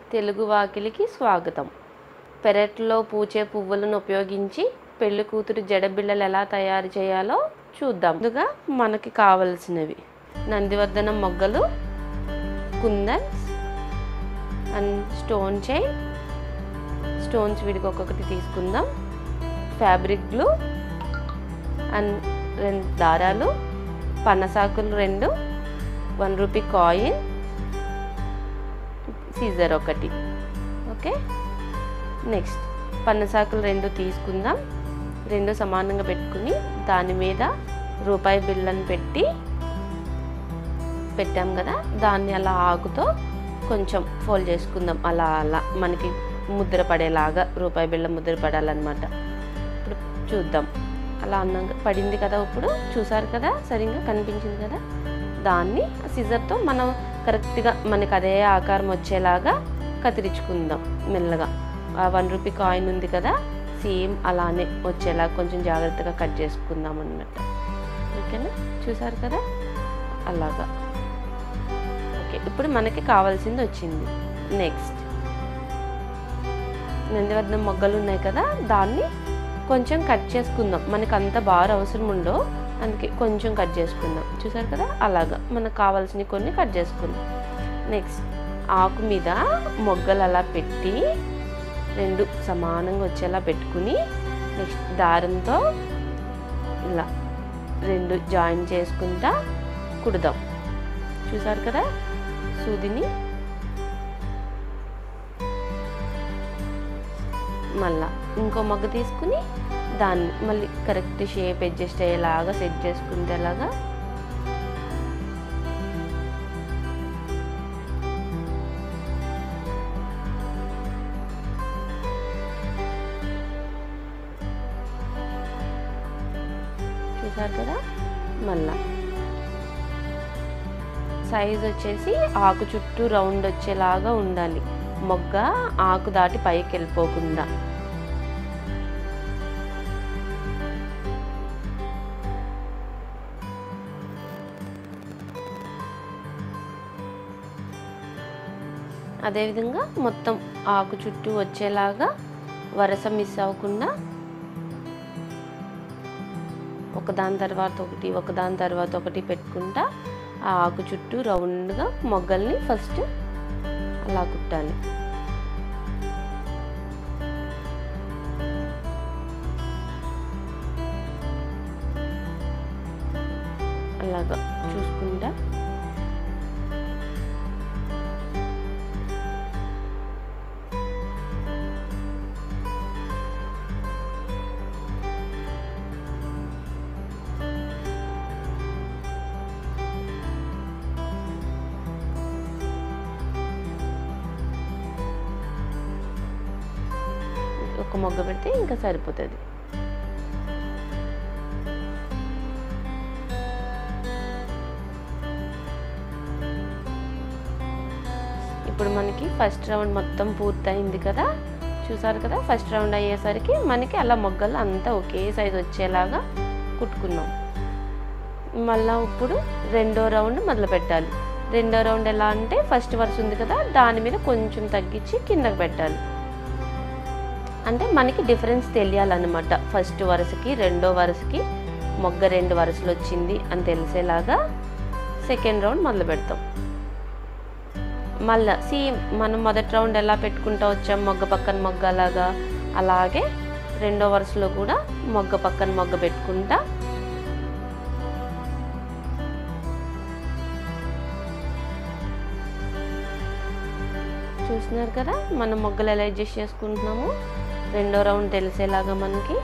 తెలుగు వాకిలికి స్వాగతం పెరట్లో పూచే పువ్వులను ఉపయోగించి పెళ్లి కూతురు జడబిళ్ళలు ఎలా తయారు చేయాలో చూద్దాం ముందుగా మనకి కావలసినవి నందివర్ధనం మొగ్గలు kundans and stone chain stones వీడికి ఒక్కొక్కటి తీసుకుందాం ఫ్యాబ్రిక్ గ్లూ అండ్ రెండు దారాలు పన్నసాకులు రెండు వన్ రూపీ కాయిన్ సీజర్ ఒకటి ఓకే నెక్స్ట్ పన్నసాకులు రెండు తీసుకుందాం రెండు సమానంగా పెట్టుకుని దాని మీద రూపాయి బిళ్ళను పెట్టి పెట్టాం కదా దాన్ని అలా ఆకుతో కొంచెం ఫోల్డ్ చేసుకుందాం అలా అలా మనకి ముద్ర పడేలాగా రూపాయి బిళ్ళ ముద్ర పడాలన్నమాట ఇప్పుడు చూద్దాం అలా అన్నాక పడింది కదా ఇప్పుడు చూసారు కదా సరిగ్గా కనిపించింది కదా దాన్ని సిజర్తో మనం కరెక్ట్గా మనకి అదే ఆకారం వచ్చేలాగా కత్తిరించుకుందాం మెల్లగా ఆ వన్ రూపీ కాయిన్ ఉంది కదా సేమ్ అలానే వచ్చేలా కొంచెం జాగ్రత్తగా కట్ చేసుకుందాం అన్నట్టు ఓకేనా చూసారు కదా అలాగా ఓకే ఇప్పుడు మనకి కావాల్సింది వచ్చింది నెక్స్ట్ నందివర్ధనం మొగ్గలు ఉన్నాయి కదా దాన్ని కొంచెం కట్ చేసుకుందాం మనకు అంత బాగా అవసరం ఉండో అందుకే కొంచెం కట్ చేసుకుందాం చూసారు కదా అలాగా మనకు కావాల్సినవి కొన్ని కట్ చేసుకుందాం నెక్స్ట్ ఆకు మీద మొగ్గలు అలా పెట్టి రెండు సమానంగా వచ్చేలా పెట్టుకుని నెక్స్ట్ దారంతో ఇలా రెండు జాయిన్ చేసుకుంటా కుడదాం చూసారు కదా సూదిని మళ్ళా ఇంకో మొగ్గ తీసుకుని దాన్ని మళ్ళీ కరెక్ట్ షేప్ అడ్జస్ట్ అయ్యేలాగా సెట్ చేసుకుంటే అలాగా చూసారు కదా మళ్ళా సైజ్ వచ్చేసి ఆకు చుట్టూ రౌండ్ వచ్చేలాగా ఉండాలి మొగ్గ ఆకు దాటి పైకి వెళ్ళిపోకుండా అదేవిధంగా మొత్తం ఆకు చుట్టూ వచ్చేలాగా వరస మిస్ అవ్వకుండా ఒకదాని తర్వాత ఒకటి ఒకదాని తర్వాత ఒకటి పెట్టుకుంటా ఆ ఆకు చుట్టూ రౌండ్గా మొగ్గల్ని ఫస్ట్ అలా కుట్టాలి అలాగా చూసుకుంటా ఒక మొగ్గ పెడితే ఇంకా సరిపోతుంది ఇప్పుడు మనకి ఫస్ట్ రౌండ్ మొత్తం పూర్తయింది కదా చూసారు కదా ఫస్ట్ రౌండ్ అయ్యేసరికి మనకి అలా మొగ్గలు అంతా ఒకే సైజ్ వచ్చేలాగా కుట్టుకున్నాం మళ్ళీ ఇప్పుడు రెండో రౌండ్ మొదలు పెట్టాలి రెండో రౌండ్ ఎలా అంటే ఫస్ట్ వరుస ఉంది కదా దాని మీద కొంచెం తగ్గించి కిందకి పెట్టాలి అంటే మనకి డిఫరెన్స్ తెలియాలన్నమాట ఫస్ట్ వరుసకి రెండో వరుసకి మొగ్గ రెండు వరుసలు వచ్చింది అని తెలిసేలాగా సెకండ్ రౌండ్ మొదలు పెడతాం మళ్ళా సేమ్ మనం మొదటి రౌండ్ ఎలా పెట్టుకుంటా వచ్చాం మొగ్గ పక్కన మొగ్గ అలాగా అలాగే రెండో వరుసలో కూడా మొగ్గ పక్కన మొగ్గ పెట్టుకుంటా చూస్తున్నారు కదా మనం మొగ్గలు ఎలా అడ్జస్ట్ చేసుకుంటున్నాము రెండో రౌండ్ తెలిసేలాగా మనకి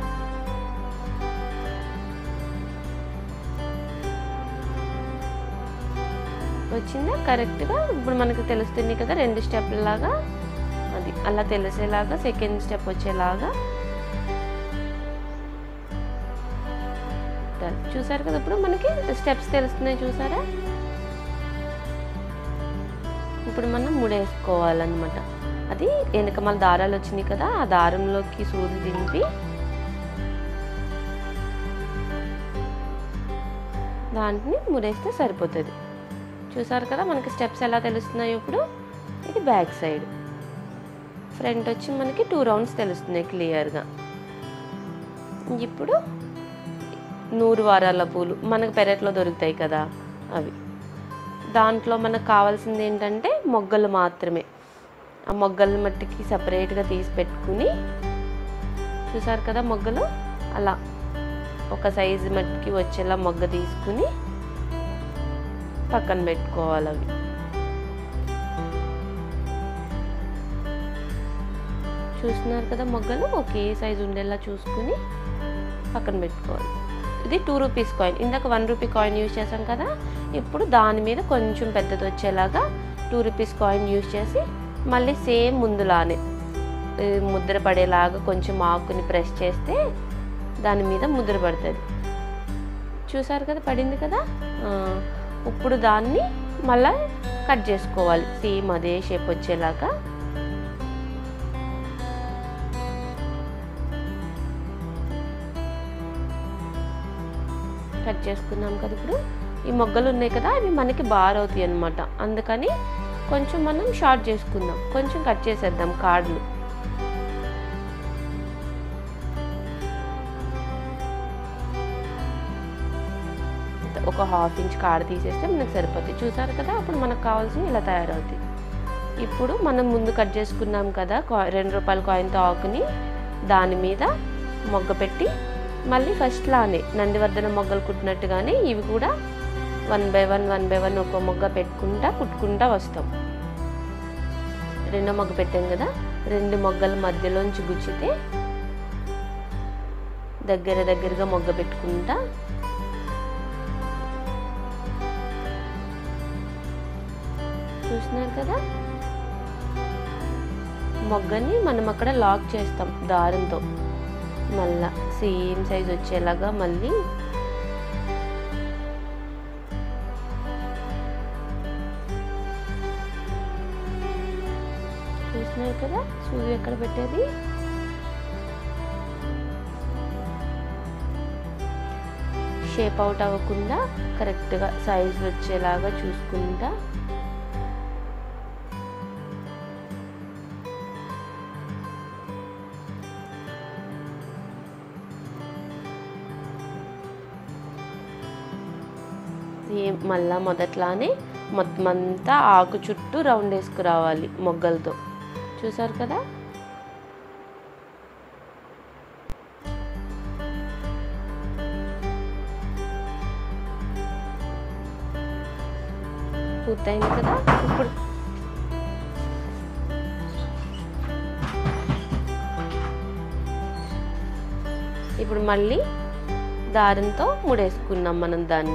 వచ్చిందా కరెక్ట్గా ఇప్పుడు మనకి తెలుస్తుంది కదా రెండు స్టెప్ల లాగా అది అలా తెలిసేలాగా సెకండ్ స్టెప్ వచ్చేలాగా చూసారు కదా ఇప్పుడు మనకి స్టెప్స్ తెలుస్తున్నాయి చూసారా ఇప్పుడు మనం ముడేసుకోవాలన్నమాట అది వెనక మళ్ళీ దారాలు వచ్చినాయి కదా ఆ దారంలోకి సూది దింపి దాంట్ని ముడేస్తే సరిపోతుంది చూసారు కదా మనకి స్టెప్స్ ఎలా తెలుస్తున్నాయి ఇప్పుడు ఇది బ్యాక్ సైడ్ ఫ్రంట్ వచ్చి మనకి టూ రౌండ్స్ తెలుస్తున్నాయి క్లియర్గా ఇప్పుడు నూరు వారాల పూలు మనకు పెరట్లో దొరుకుతాయి కదా అవి దాంట్లో మనకు కావాల్సింది ఏంటంటే మొగ్గలు మాత్రమే ఆ మొగ్గల మట్టికి సపరేట్గా తీసి పెట్టుకుని చూసారు కదా మొగ్గలు అలా ఒక సైజు మట్టికి వచ్చేలా మొగ్గ తీసుకుని పక్కన పెట్టుకోవాలి అవి చూస్తున్నారు కదా మొగ్గలు ఒకే సైజు ఉండేలా చూసుకుని పక్కన పెట్టుకోవాలి ఇది టూ రూపీస్ కాయిన్ ఇందాక వన్ రూపీ కాయిన్ యూజ్ చేసాం కదా ఇప్పుడు దాని మీద కొంచెం పెద్దది వచ్చేలాగా టూ రూపీస్ కాయిన్ యూజ్ చేసి మళ్ళీ సేమ్ ముందులానే ఈ ముద్ర పడేలాగా కొంచెం ఆకుని ప్రెస్ చేస్తే దాని మీద ముద్ర పడుతుంది చూసారు కదా పడింది కదా ఆ, ఇప్పుడు దాన్ని మళ్ళీ కట్ చేసుకోవాలి సేమ్ అదే షేప్ వచ్చేలాగా కట్ చేసుకున్నాం కదా ఇప్పుడు ఈ మొగ్గలు ఉన్నాయి కదా అవి మనకి బార్ అవుతాయి అనమాట అందుకని కొంచెం మనం షార్ట్ చేసుకుందాం కొంచెం కట్ చేసేద్దాం కార్డులు ఒక హాఫ్ ఇంచ్ కాడ తీసేస్తే మనకు సరిపోతుంది చూసారు కదా అప్పుడు మనకు కావాల్సింది ఇలా తయారవుతాయి ఇప్పుడు మనం ముందు కట్ చేసుకున్నాం కదా కా- రెండు రూపాయల కాయిన్తో ఆకుని దాని మీద మొగ్గ పెట్టి మళ్ళీ ఫస్ట్ లానే నందివర్ధన మొగ్గలు కుట్టినట్టుగానే ఇవి కూడా one by one one by one ఒక మొగ్గ పెట్టుకుంటా కుట్టుకుంటా వస్తాం రెండో మొగ్గ పెట్టాం కదా రెండు మొగ్గల మధ్యలోంచి గుచ్చితే దగ్గర దగ్గరగా మొగ్గ పెట్టుకుంటా చూస్తున్నారు కదా మొగ్గని మనం అక్కడ లాక్ చేస్తాం దారంతో మళ్ళా సేమ్ సైజ్ వచ్చేలాగా మళ్ళీ చూస్తున్నారు కదా సూది ఎక్కడ పెట్టేది షేప్ అవుట్ అవ్వకుండా కరెక్ట్గా సైజ్ వచ్చేలాగా చూసుకుంటా సేమ్ మళ్ళా మొదట్లానే మొత్తం అంతా ఆకు చుట్టూ రౌండ్ వేసుకురావాలి మొగ్గలతో చూసారు కదా పూర్తయింది కదా ఇప్పుడు ఇప్పుడు మళ్ళీ దారంతో ముడేసుకున్నాం మనం దాన్ని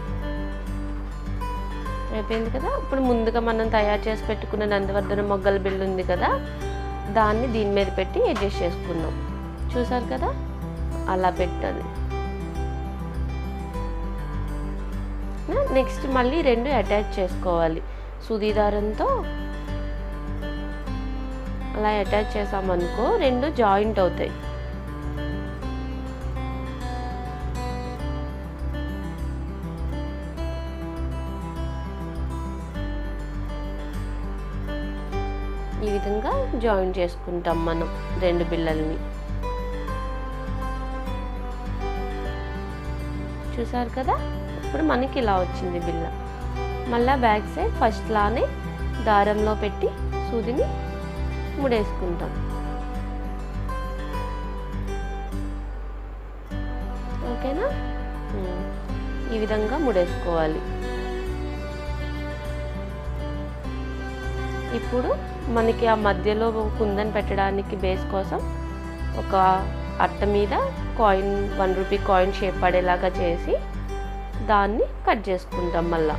అయిపోయింది కదా ఇప్పుడు ముందుగా మనం తయారు చేసి పెట్టుకున్న నందివర్ధన మొగ్గల బిల్లు ఉంది కదా దాన్ని దీని మీద పెట్టి అడ్జస్ట్ చేసుకున్నాం చూసారు కదా అలా పెట్టాలి నెక్స్ట్ మళ్ళీ రెండు అటాచ్ చేసుకోవాలి సూది దారంతో అలా అటాచ్ చేసామనుకో రెండు జాయింట్ అవుతాయి ఈ విధంగా జాయిన్ చేసుకుంటాం మనం రెండు బిళ్ళల్ని చూసారు కదా ఇప్పుడు మనకి ఇలా వచ్చింది బిళ్ళ మళ్ళా బ్యాక్ సైడ్ ఫస్ట్ లానే దారంలో పెట్టి సూదిని ముడేసుకుంటాం ఓకేనా ఉమ్. ఈ విధంగా ముడేసుకోవాలి ఇప్పుడు మనకి ఆ మధ్యలో కుందన్ పెట్టడానికి బేస్ కోసం ఒక అట్ట మీద coin one rupee coin shape పడేలాగా చేసి దాన్ని కట్ చేసుకుంటాం మళ్ళా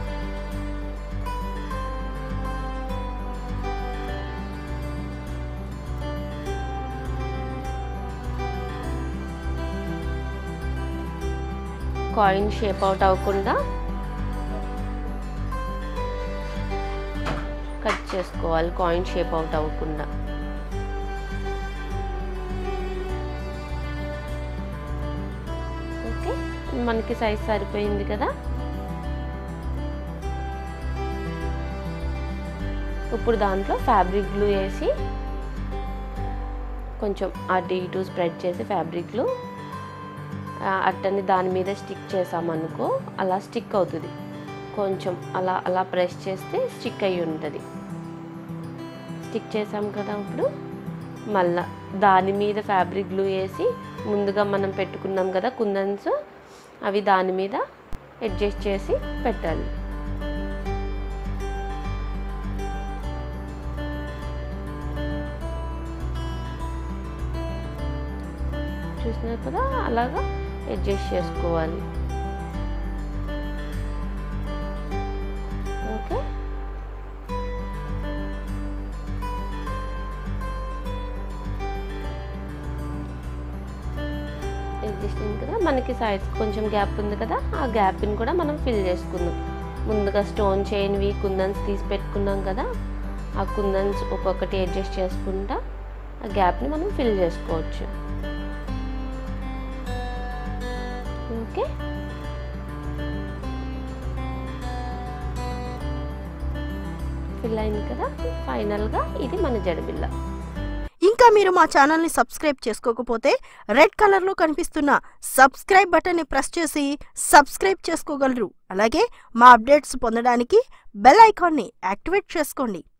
కాయిన్ షేప్ అవుట్ అవ్వకుండా కట్ చేసుకోవాలి కాయిన్ షేప్ అవుట్ అవ్వకుండా ఓకే మనకి సైజ్ సరిపోయింది కదా ఇప్పుడు దాంట్లో ఫ్యాబ్రిక్ గ్లూ వేసి కొంచెం అటు ఇటు స్ప్రెడ్ చేసి ఫ్యాబ్రిక్ గ్లూ అట్టని దాని మీద స్టిక్ చేసామనుకో అలా స్టిక్ అవుతుంది కొంచెం అలా అలా ప్రెస్ చేస్తే స్టిక్ అయి ఉంటుంది స్టిక్ చేసాం కదా ఇప్పుడు మళ్ళా దాని మీద ఫ్యాబ్రిక్ గ్లూ వేసి ముందుగా మనం పెట్టుకున్నాం కదా కుందన్స్ అవి దాని మీద అడ్జస్ట్ చేసి పెట్టాలి చూసినారు కదా అలాగా అడ్జస్ట్ చేసుకోవాలి ఓకే అడ్జస్ట్ అయింది కదా మనకి సైడ్స్ కొంచెం గ్యాప్ ఉంది కదా ఆ గ్యాప్ని కూడా మనం ఫిల్ చేసుకుందాం ముందుగా స్టోన్ చైన్వి కుందన్స్ తీసి పెట్టుకున్నాం కదా ఆ కుందన్స్ ఒక్కొక్కటి అడ్జస్ట్ చేసుకుంటా ఆ గ్యాప్ని మనం ఫిల్ చేసుకోవచ్చు ఓకే ఫిల్ అయింది కదా ఫైనల్గా ఇది మన జడబిల్ల ఇంకా మీరు మా ఛానల్ని సబ్స్క్రైబ్ చేసుకోకపోతే రెడ్ కలర్లో కనిపిస్తున్న సబ్స్క్రైబ్ బటన్ని ప్రెస్ చేసి సబ్స్క్రైబ్ చేసుకోగలరు అలాగే మా అప్డేట్స్ పొందడానికి బెల్ ఐకాన్ని యాక్టివేట్ చేసుకోండి